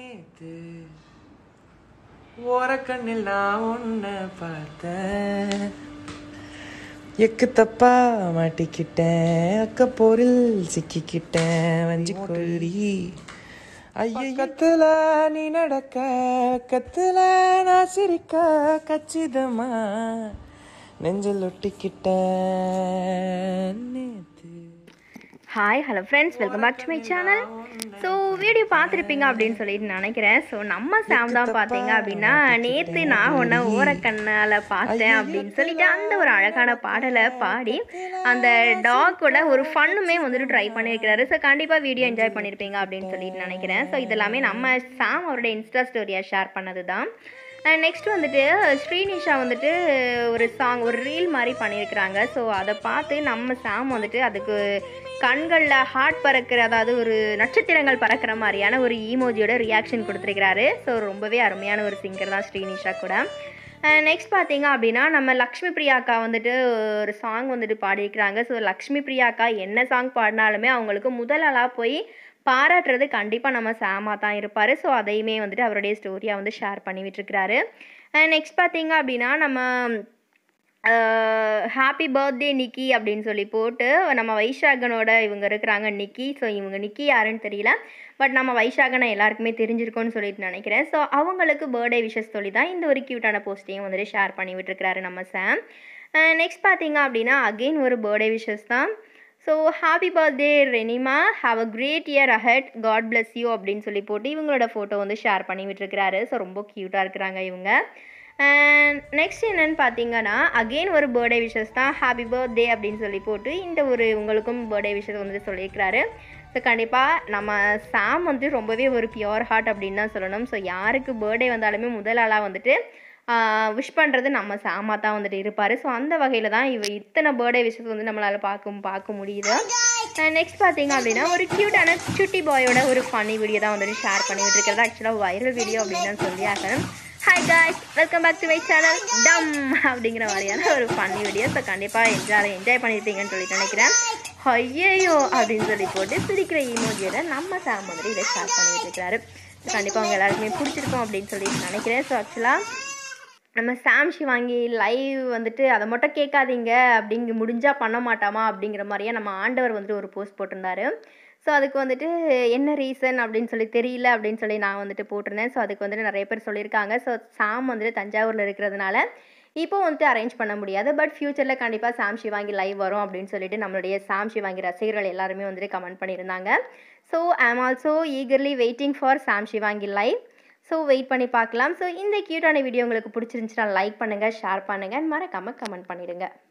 நேத்து ஓரக்கண்ணில் நான் உன்னை பார்த்தேன் எக்கு தப்பா மாட்டிக்கிட்டேன் அக்க போரில் சிக்கிக்கிட்டேன் வஞ்சி கோழி ஐயத்துல நீ நடக்க கத்துல நான் சிரிக்க கச்சிதமா நெஞ்சில் ஒட்டிக்கிட்டேன் நேத்து hi hello friends welcome back to my channel so video பார்த்துருப்பீங்க அப்படின்னு சொல்லிட்டு நினைக்கிறேன் ஸோ நம்ம சாம் தான் பார்த்தீங்க அப்படின்னா நேற்று நான் உன்னை ஓரக்கண்ணால் பார்த்தேன் அப்படின்னு சொல்லிட்டு அந்த ஒரு அழகான பாடலை பாடி அந்த டாக்கோட ஒரு ஃபன்னுமே வந்துட்டு ட்ரை பண்ணியிருக்கிறாரு ஸோ கண்டிப்பாக வீடியோ என்ஜாய் பண்ணியிருப்பீங்க அப்படின்னு சொல்லிட்டு நினைக்கிறேன் ஸோ இதெல்லாமே நம்ம சாம் அவரோட இன்ஸ்டா ஸ்டோரியாக ஷேர் பண்ணது தான் நெக்ஸ்ட் வந்துட்டு ஸ்ரீனிஷா வந்துட்டு ஒரு சாங் ஒரு ரீல் மாதிரி பண்ணியிருக்கிறாங்க ஸோ அதை பார்த்து நம்ம சாம் வந்துட்டு அதுக்கு கண்களில் ஹார்ட் பறக்கிற அதாவது ஒரு நட்சத்திரங்கள் பறக்கிற மாதிரியான ஒரு ஈமோஜியோட ரியாக்ஷன் கொடுத்துருக்கிறாரு ஸோ ரொம்பவே அருமையான ஒரு சிங்கர் தான் ஸ்ரீனிஷா கூட நெக்ஸ்ட் பார்த்தீங்க அப்படின்னா நம்ம லக்ஷ்மி பிரியாக்கா வந்துட்டு ஒரு சாங் வந்துட்டு பாடியிருக்கிறாங்க ஸோ லக்ஷ்மி பிரியாக்கா என்ன சாங் பாடினாலுமே அவங்களுக்கு முதல் ஆளாக போய் பாராட்டுறது கண்டிப்பாக நம்ம சாமா தான் இருப்பார் ஸோ அதையுமே வந்துட்டு அவருடைய ஸ்டோரியாக வந்து ஷேர் பண்ணி விட்டுருக்கிறாரு நெக்ஸ்ட் பார்த்தீங்க அப்படின்னா நம்ம ஹாப்பி பர்த்டே நிக்கி அப்படின்னு சொல்லி போட்டு நம்ம வைஷாகனோட இவங்க இருக்கிறாங்க நிக்கி ஸோ இவங்க நிக்கி யாருன்னு தெரியல பட் நம்ம வைஷாகனை எல்லாருக்குமே தெரிஞ்சிருக்கோன்னு சொல்லிட்டு நினைக்கிறேன் ஸோ அவங்களுக்கு பர்த்டே விஷஸ் சொல்லி தான் இந்த ஒரு க்யூட்டான போஸ்ட்டையும் வந்துட்டு ஷேர் பண்ணி விட்டுருக்கிறாரு நம்ம சாம் நெக்ஸ்ட் பார்த்தீங்க அப்படின்னா அகெயின் ஒரு பர்த்டே விஷஸ் தான் so happy birthday Renima have a great year ahead God bless you அப்படின்னு சொல்லி போட்டு இவங்களோட ஃபோட்டோ வந்து ஷேர் பண்ணி விட்டுருக்கிறாரு ஸோ ரொம்ப க்யூட்டாக இருக்கிறாங்க இவங்க நெக்ஸ்ட் என்னன்னு பார்த்தீங்கன்னா அகெயின் ஒரு பர்த்டே விஷஸ் தான் ஹாப்பி பர்த்டே அப்படின்னு சொல்லி போட்டு இந்த ஒரு உங்களுக்கும் பர்த்டே விஷஸ் வந்து சொல்லியிருக்கிறாரு ஸோ கண்டிப்பாக நம்ம சாம் வந்து ரொம்பவே ஒரு பியோர் ஹார்ட் அப்படின்னு தான் சொல்லணும் ஸோ யாருக்கு பர்த்டே வந்தாலுமே முதல் ஆளாக வந்துட்டு விஷ் பண்ணுறது நம்ம சாமா தான் வந்துட்டு இருப்பார் ஸோ அந்த வகையில் தான் இவ இத்தனை பர்த்டே விஷஸ் வந்து நம்மளால் பார்க்க பார்க்க முடியுது நெக்ஸ்ட் பார்த்தீங்க அப்படின்னா ஒரு க்யூட்டான சுட்டி பாயோட ஒரு ஃபன்னி வீடியோ தான் வந்துட்டு ஷேர் பண்ணி விட்டுருக்கிறது ஆக்சுவலாக வைரல் வீடியோ அப்படின்னு தான் சொல்லி ஆகணும் hi guys welcome back to my channel டம் அப்படிங்கிற மாதிரியான ஒரு ஃபன்னி வீடியோ ஸோ கண்டிப்பாக என்ஜாய் என்ஜாய் பண்ணியிருப்பீங்கன்னு சொல்லி நினைக்கிறேன் ஐயையோ அப்படின்னு சொல்லி போட்டு சிரிக்கிற இமோஜியோட நம்ம சாம் வந்துட்டு இதை ஷேர் பண்ணி விட்டுருக்கிறாரு கண்டிப்பாக அவங்க எல்லாருக்குமே பிடிச்சிருக்கும் அப்படின்னு சொல்லி நினைக்கிறேன் ஸோ ஆக்சுவலாக நம்ம சாம் வாங்கி லைவ் வந்துட்டு அதை மட்டும் கேட்காதீங்க அப்படிங்க முடிஞ்சால் பண்ண மாட்டாமா அப்படிங்கிற மாதிரியே நம்ம ஆண்டவர் வந்துட்டு ஒரு போஸ்ட் போட்டிருந்தாரு ஸோ அதுக்கு வந்துட்டு என்ன ரீசன் அப்படின்னு சொல்லி தெரியல அப்படின்னு சொல்லி நான் வந்துட்டு போட்டிருந்தேன் ஸோ அதுக்கு வந்துட்டு நிறைய பேர் சொல்லியிருக்காங்க ஸோ சாம் வந்துட்டு தஞ்சாவூரில் இருக்கிறதுனால இப்போ வந்துட்டு அரேஞ்ச் பண்ண முடியாது பட் ஃப்யூச்சரில் கண்டிப்பாக சாம் ஷிவாங்கி லைவ் வரும் அப்படின்னு சொல்லிட்டு நம்மளுடைய சாம் ஷிவாங்கி ரசிகர்கள் எல்லாருமே வந்துட்டு கமெண்ட் பண்ணியிருந்தாங்க so I am also eagerly waiting for Sam Shivangi live so wait பண்ணி பார்க்கலாம் ஸோ இந்த க்யூட்டான வீடியோ உங்களுக்கு பிடிச்சிருந்துச்சுன்னா லைக் பண்ணுங்கள் ஷேர் பண்ணுங்கள் மறக்காமல் கமெண்ட் பண்ணிவிடுங்க